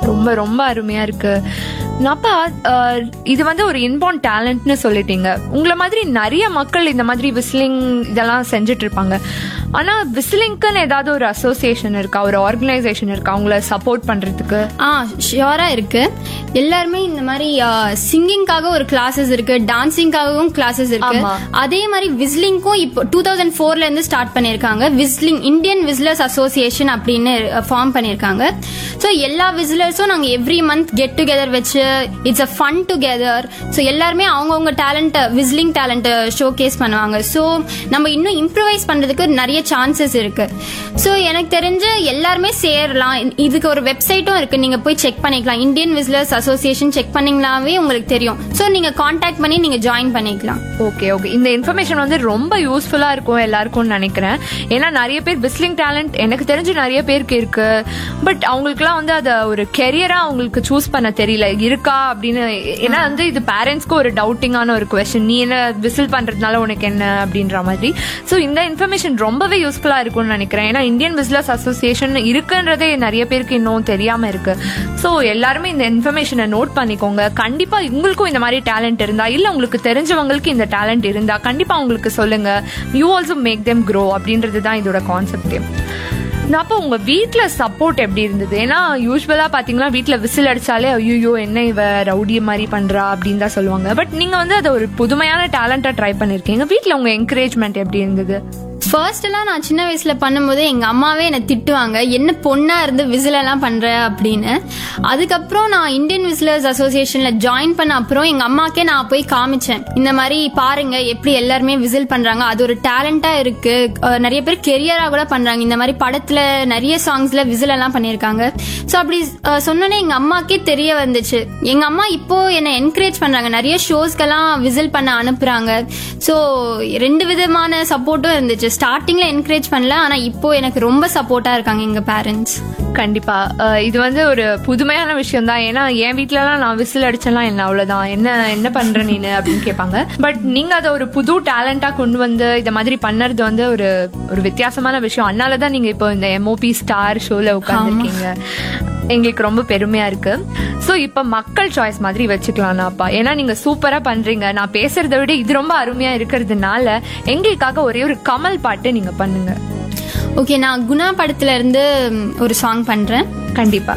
ரொம்ப ரொம்ப அருமையா இருக்கு அப்பா அஹ், இது வந்து ஒரு இன்பார்ன் டேலண்ட்னு சொல்லிட்டீங்க உங்களை மாதிரி நிறைய மக்கள் இந்த மாதிரி விசிலிங் இதெல்லாம் செஞ்சுட்டு இருப்பாங்க ஆனா விசிலிங்க்குன்னு ஏதாவது ஒரு அசோசியேஷன் இருக்கா ஒரு ஆர்கனைசேஷன் இருக்கா அவங்கள சப்போர்ட் பண்றதுக்கு ஆ ஷியோரா இருக்கு எல்லாருமே இந்த மாதிரி சிங்கிங்காக ஒரு கிளாஸஸ் இருக்கு டான்சிங்காகவும் கிளாஸஸ் இருக்கு ஆமா. அதே மாதிரி விஸ்லிங்க்கும் இப்போ டூ தௌசண்ட் ஃபோர்ல இருந்து ஸ்டார்ட் பண்ணிருக்காங்க விஸ்லிங் இந்தியன் விஸ்லர்ஸ் அசோசியேஷன் அப்படின்னு ஃபார்ம் பண்ணிருக்காங்க ஸோ எல்லா விசிலர்ஸும் நாங்கள் எவ்ரி மந்த் கெட் டுகெதர் வச்சு it's a fun together so எல்லாருமே அவங்கவுங்க talent whistling talent showcase பண்ணுவாங்க ஸோ நம்ம இன்னும் இம்ப்ரவைஸ் பண்றதுக்கு நிறைய சான்சஸ் இருக்கு ஸோ எனக்கு தெரிஞ்சு எல்லாருமே சேரலாம் இதுக்கு ஒரு வெப்சைட்டும் இருக்கு நீங்க போய் செக் பண்ணிக்கலாம் இந்தியன் விசிலர்ஸ் அசோசியேஷன் செக் பண்ணீங்களாவே உங்களுக்கு தெரியும் ஸோ நீங்க காண்டாக்ட் பண்ணி நீங்க ஜாயின் பண்ணிக்கலாம் ஓகே ஓகே இந்த இன்ஃபர்மேஷன் வந்து ரொம்ப யூஸ்ஃபுல்லா இருக்கும் எல்லாருக்கும்னு நினைக்கிறேன் ஏன்னா நிறைய பேர் விஸ்லிங் டேலண்ட் எனக்கு தெரிஞ்சு நிறைய பேருக்கு இருக்கு பட் அவங்களுக்குலாம் வந்து அதை ஒரு கெரியரா அவங்களுக்கு சூஸ் பண்ண தெரியல இருக்கா அப்படின்னு ஏன்னா வந்து இது பேரண்ட்ஸ்க்கு ஒரு டவுட்டிங்கான ஒரு கொஸ்டின் நீ என்ன விசில் பண்றதுனால உனக்கு என்ன அப்படின்ற மாதிரி ஸோ இந்த இன்ஃபர்மேஷன் ரொம்பவே யூஸ்ஃபுல்லா இருக்கும்னு நினைக்கிறேன் ஏன்னா இந்தியன் விசிலர்ஸ் அசோசியேஷன் இருக்குன்றதே நிறைய பேருக்கு இன்னும் தெரியாம இருக்கு ஸோ எல்லாருமே இந்த இன்ஃபர்மேஷனை நோட் பண்ணிக்கோங்க கண்டிப்பா உங்களுக்கும் இந்த மாதிரி டேலண்ட் இருந்தா இல்ல உங்களுக்கு தெரிஞ்சவங்களுக்கு இந்த டேலண்ட் இருந்தா கண்டிப்பா உங்களுக்கு சொல்லுங்க you also make them grow அப்படின்றது தான் இதோட கான்செப்டே அப்போ உங்க வீட்ல சப்போர்ட் எப்படி இருந்தது ஏன்னா யூஸ்வலா பாத்தீங்கன்னா வீட்ல விசில் அடிச்சாலே ஐயோ என்ன இவ ரவுடி மாதிரி பண்றா அப்படின்னு தான் சொல்லுவாங்க பட் நீங்க வந்து அதை ஒரு புதுமையான டேலண்டா ட்ரை பண்ணிருக்கீங்க வீட்ல உங்க என்கரேஜ்மெண்ட் எப்படி இருந்தது ஃபர்ஸ்ட் எல்லாம் நான் சின்ன வயசுல பண்ணும்போது எங்க அம்மாவே என்னை திட்டுவாங்க என்ன பொண்ணா இருந்து விசில் எல்லாம் பண்ற அப்படின்னு அதுக்கப்புறம் நான் இந்தியன் விசிலர்ஸ் அசோசியேஷன்ல ஜாயின் பண்ண அப்புறம் எங்க அம்மாக்கே நான் போய் காமிச்சேன் இந்த மாதிரி பாருங்க எப்படி எல்லாருமே விசில் பண்றாங்க அது ஒரு டேலண்டா இருக்கு அஹ் நிறைய பேர் கெரியரா கூட பண்றாங்க இந்த மாதிரி படத்துல நிறைய சாங்ஸ்ல விசில் எல்லாம் பண்ணிருக்காங்க ஸோ அப்படி அஹ், சொன்னோன்னே எங்க அம்மாக்கே தெரிய வந்துச்சு எங்க அம்மா இப்போ என்னை என்கரேஜ் பண்றாங்க நிறைய ஷோஸ்க்கெல்லாம் விசில் பண்ண அனுப்புறாங்க ஸோ ரெண்டு விதமான சப்போர்ட்டும் இருந்துச்சு ஸ்டார்டிங்ல என்கரேஜ் பண்ணல ஆனா இப்போ எனக்கு ரொம்ப சப்போர்ட்டா இருக்காங்க எங்க பேரண்ட்ஸ் கண்டிப்பா அஹ் இது வந்து ஒரு புதுமையான விஷயம் தான் ஏன்னா என் வீட்ல எல்லாம் நான் விசில் அடிச்சலாம் என்ன அவ்வளவுதான் என்ன என்ன பண்ற நீனு அப்படின்னு கேட்பாங்க பட் நீங்க அதை ஒரு புது டேலண்டா கொண்டு வந்து இந்த மாதிரி பண்ணறது வந்து ஒரு ஒரு வித்தியாசமான விஷயம் அதனாலதான் நீங்க இப்போ இந்த எம்ஓபி ஸ்டார் ஷோல உட்காந்துருக்கீங்க எங்களுக்கு ரொம்ப பெருமையா இருக்கு சோ இப்ப மக்கள் சாய்ஸ் மாதிரி வச்சுக்கலாம்னாப்பா ஏன்னா நீங்க சூப்பரா பண்றீங்க நான் பேசுறதை விட இது ரொம்ப அருமையா இருக்கிறதுனால எங்களுக்காக ஒரே ஒரு கமல் பாட்டு நீங்க பண்ணுங்க ஓகே நான் குணா படத்துல இருந்து ம், ஒரு சாங் பண்றேன் கண்டிப்பா